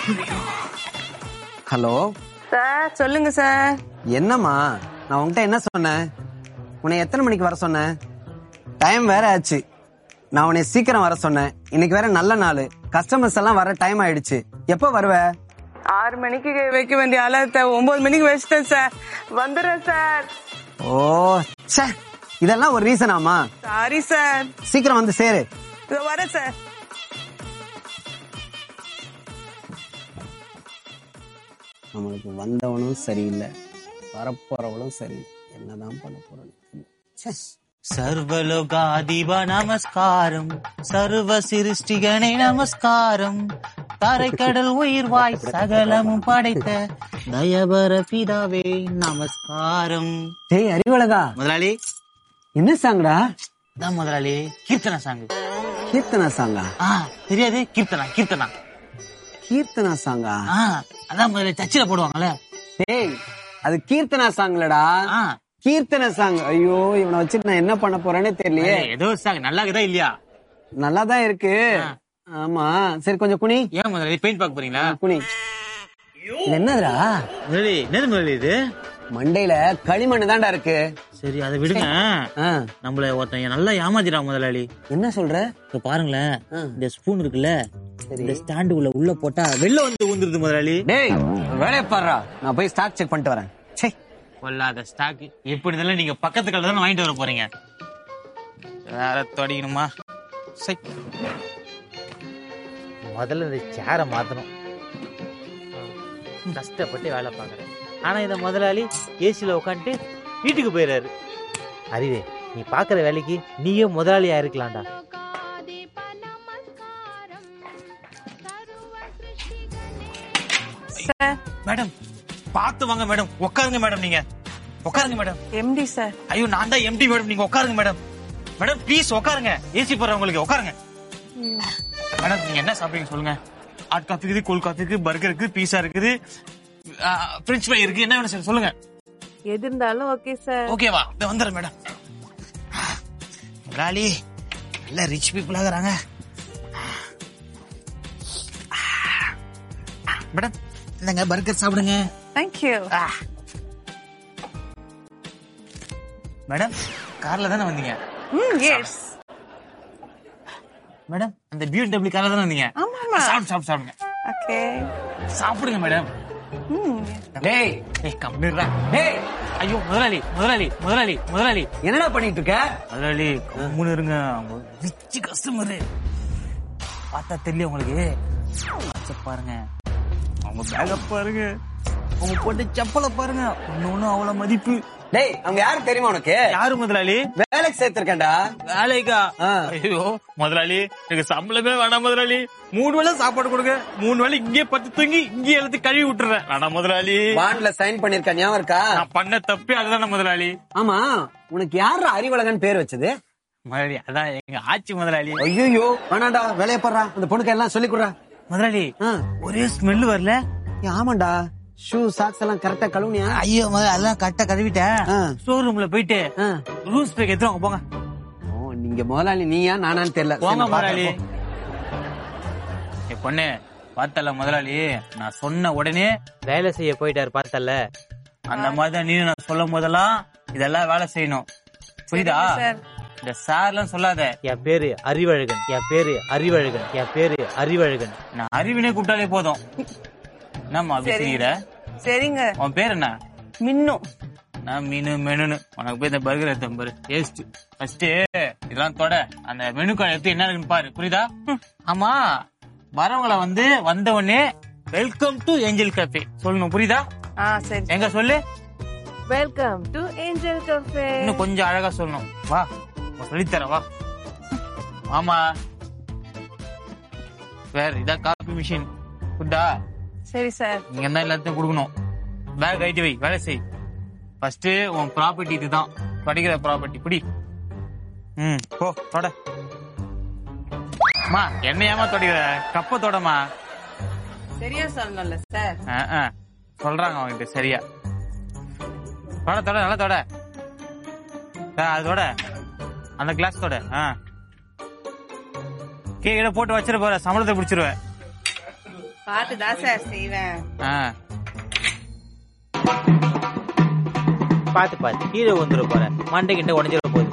Hello sir சொல்லுங்க sir என்னம்மா நான் உன்கிட்ட என்ன சொன்னேன் உன்னை எத்தனை மணிக்கு வர சொன்னேன் டைம் வேற ஆச்சு நான் உன்னை சீக்கிரம் வர சொன்னேன் இன்னைக்கு வேற நல்ல நாள் கஸ்டமர்ஸ் எல்லாம் வர டைம் ஆயிடுச்சு எப்போ வருவ ஆறு மணிக்கு வைக்க வேண்டிய அலர்ட்ட ஒன்பது மணிக்கு வச்சிட்டேன் சார் வந்துடுறேன் சார் ஓ ச்சே இதெல்லாம் ஒரு ரீசனாமா சாரி சார் சீக்கிரம் வந்து சேரு இதோ வரேன் சார் நம்மளுக்கு வந்தவனும் சரியில்லை வரப்போறவளும் சரி என்னதான் பண்ண போறோம் சர்வலோகாதிப நமஸ்காரம் சர்வ சிருஷ்டிகனே நமஸ்காரம் தரைக்கடல் உயிர்வாய் சகலமும் படைத்த தயபர பிதாவே நமஸ்காரம் டேய் அறிவழகா முதலாளி என்ன சாங்கடா தான் முதலாளி கீர்த்தனா சாங் கீர்த்தனா சாங்கா ஆ தெரியாது கீர்த்தனா கீர்த்தனா கீர்த்தனா சாங்கா ஆ அதான் முதல்ல சர்ச்சில் போடுவாங்கல்ல டேய் அது கீர்த்தனா சாங்லடா ஆ கீர்த்தன சாங் ஐயோ இவனை வச்சுட்டு நான் என்ன பண்ண போறேன்னே தெரியலையே ஏதோ சாங் நல்லா இருக்குதா இல்லையா நல்லா தான் இருக்கு ஆமா சரி கொஞ்சம் குனி ஏன் முதலாளி பெயிண்ட் பார்க்க போறீங்களா குனி இது என்னதுடா முதலாளி என்னது முதலாளி இது மண்டையில களிமண் தான்டா இருக்கு சரி அதை விடுங்க ஆ, நம்மள ஒருத்தன் நல்லா ஏமாத்திட்டான் முதலாளி என்ன சொல்ற இப்ப பாருங்களேன் ஆ. இந்த ஸ்பூன் இருக்குல்ல இந்த ஸ்டாண்டுக்குள்ள உள்ள போட்டா வெளில வந்து ஊந்துருது முதலாளி டேய் வேலையை பாடுறா நான் போய் ஸ்டாக் செக் பண்ணிட்டு வரேன் சே கொள்ளாத ஸ்டாக் எப்படி இருந்தாலும் நீங்க பக்கத்து கடையில தானே வாங்கிட்டு வர போறீங்க வேற தொடங்கணுமா சை முதல்ல இந்த சேரை மாத்தணும் கஷ்டப்பட்டு வேலை பார்க்கறேன் ஆனா இந்த முதலாளி ஏசில உட்காந்துட்டு வீட்டுக்கு போயிடுறாரு அறிவே நீ பாக்குற வேலைக்கு நீயே முதலாளியா இருக்கலாம்டா சார் மேடம் பார்த்து வாங்க மேடம் உட்காருங்க மேடம் நீங்க உட்காருங்க மேடம் எம்டி சார் ஐயோ நான் தான் எம்டி மேடம் நீங்க உட்காருங்க மேடம் மேடம் ப்ளீஸ் உட்காருங்க ஏசி போறவங்களுக்கு உட்காருங்க மேடம் நீங்க என்ன சாப்பிடுறீங்க சொல்லுங்க ஹாட் காஃபி இருக்குது கோல்ட் காஃபி இருக்குது பர்கர் இருக்குது பீஸா இருக்குது பிரெஞ்ச் ஃப்ரை இருக்கு என்ன வேணும் சார் சொல்லுங்க எது இருந்தாலும் ஓகே சார் ஓகேவா இந்த வந்துடுறேன் மேடம் முதலாளி நல்ல ரிச் பீப்புள் ஆகுறாங்க மேடம் இந்தங்க பர்கர் சாப்பிடுங்க தேங்க்யூ மேடம் கார்ல தானே வந்தீங்க ம் எஸ் மேடம் அந்த பியூடபிள்யூ கார்ல தானே வந்தீங்க ஆமா ஆமா சாப்பிடு சாப்பிடு சாப்பிடுங்க ஓகே சாப்பிடுங்க மேடம் ம் டேய் ஏய் கம்மிடுறா டேய் ஐயோ முதலாளி முதலாளி முதலாளி முதலாளி என்னடா பண்ணிட்டு இருக்க முதலாளி கம்முன்னு இருங்க அவங்க ரிச்சு கஸ்டமரு பார்த்தா தெரியல உங்களுக்கு வாட்ச பாருங்க அவங்க பேக பாருங்க அவங்க போட்டு செப்பலை பாருங்க ஒண்ணு ஒண்ணு அவ்வளவு மதிப்பு டேய் அவங்க யாரு தெரியுமா உனக்கு யாரு முதலாளி வேலைக்கு சேர்த்திருக்கேன்டா வேலைக்கா ஆ. ஐயோ முதலாளி எனக்கு சம்பளமே வேணாம் முதலாளி மூணு வேளை சாப்பாடு கொடுங்க மூணு வேளை இங்கே பத்து தூங்கி இங்கே எழுத்து கழுவி விட்டுறேன் வேணாம் முதலாளி பாண்ட்ல சைன் பண்ணிருக்க ஞாபகம் இருக்கா நான் பண்ண தப்பே அதுதானே முதலாளி ஆமா உனக்கு யாரு அறிவழகன் பேர் வச்சது முதலாளி அதான் எங்க ஆட்சி முதலாளி ஐயோ வேணாண்டா வேலையை பாடுறா அந்த பொண்ணுக்கு எல்லாம் சொல்லி கொடுறா முதலாளி ஆ. ஒரே ஸ்மெல் வரல ஏய், ஆமாண்டா ஷூ சாக்ஸ் எல்லாம் கரெக்டா கழுவுனியா ஐயோ முதல்ல அதெல்லாம் கரெக்டா கழுவிட்டேன் ஆ. ஸ்டோர் ரூம்ல போயிட்டு ஆ. ரூல்ஸ் பிரேக் எடுத்துவாங்க போங்க ஓ நீங்க முதலாளி நீயா நானான்னு தெரியல சரி, போங்க நான் முதலாளி பார்க்கறேன், ஏ பொண்ணு பார்த்தல முதலாளி நான் சொன்ன உடனே வேலை செய்ய போயிட்டாரு பார்த்தல அந்த மாதிரி தான் நீ நான் சொல்லும் போதெல்லாம் இதெல்லாம் வேலை செய்யணும் புரியுதா சார் இந்த சார்லாம் சொல்லாத என் பேரு அறிவழகன் என் பேரு அறிவழகன் என் பேரு அறிவழகன் நான் அறிவினே கூப்பிட்டாலே போதும் என்னம்மா அப்படி சரி. செய்யற சரிங்க உன் பேர் என்ன மின்னும் நான் மீனு மெனுன்னு உனக்கு போய் இந்த பர்கர் எடுத்தேன் பாரு டேஸ்ட் ஃபர்ஸ்ட் இதெல்லாம் தொட அந்த மெனு கார்டு எடுத்து என்ன இருக்குன்னு பாரு புரியுதா ம். ஆமா வரவங்கள வந்து வந்த உடனே வெல்கம் டு ஏஞ்சல் கேஃபே சொல்லணும் புரியுதா ஆ சரி எங்க சொல்லு வெல்கம் டு ஏஞ்சல் கஃபே இன்னும் கொஞ்சம் அழகா சொல்லணும் வா நான் சொல்லித்தரேன் வா ஆமா வேற இதான் காபி மிஷின் குட்டா சரி சார் நீங்க தான் எல்லாத்தையும் கொடுக்கணும் பேக் ஐட்டி வை வேலை செய் ஃபர்ஸ்ட் உன் ப்ராப்பர்ட்டி இதுதான் படிக்கிற ப்ராப்பர்ட்டி பிடி ம் போ தொட அம்மா என்ன ஏமா தொடிக்கிற கப்ப தொடமா சரியா சொல்லணும்ல சார் சொல்றாங்க அவங்கிட்ட சரியா தொட தொட நல்லா தொட ஆ, அது தொட அந்த கிளாஸ் தொட ஆ கீழே போட்டு வச்சிட போற சம்பளத்தை பிடிச்சிருவேன் பார்த்துதான் சார் செய்வேன் ஆ. பாத்து பாத்து கீழே வந்துட போற மண்டை கிட்ட உடஞ்சிட போகுது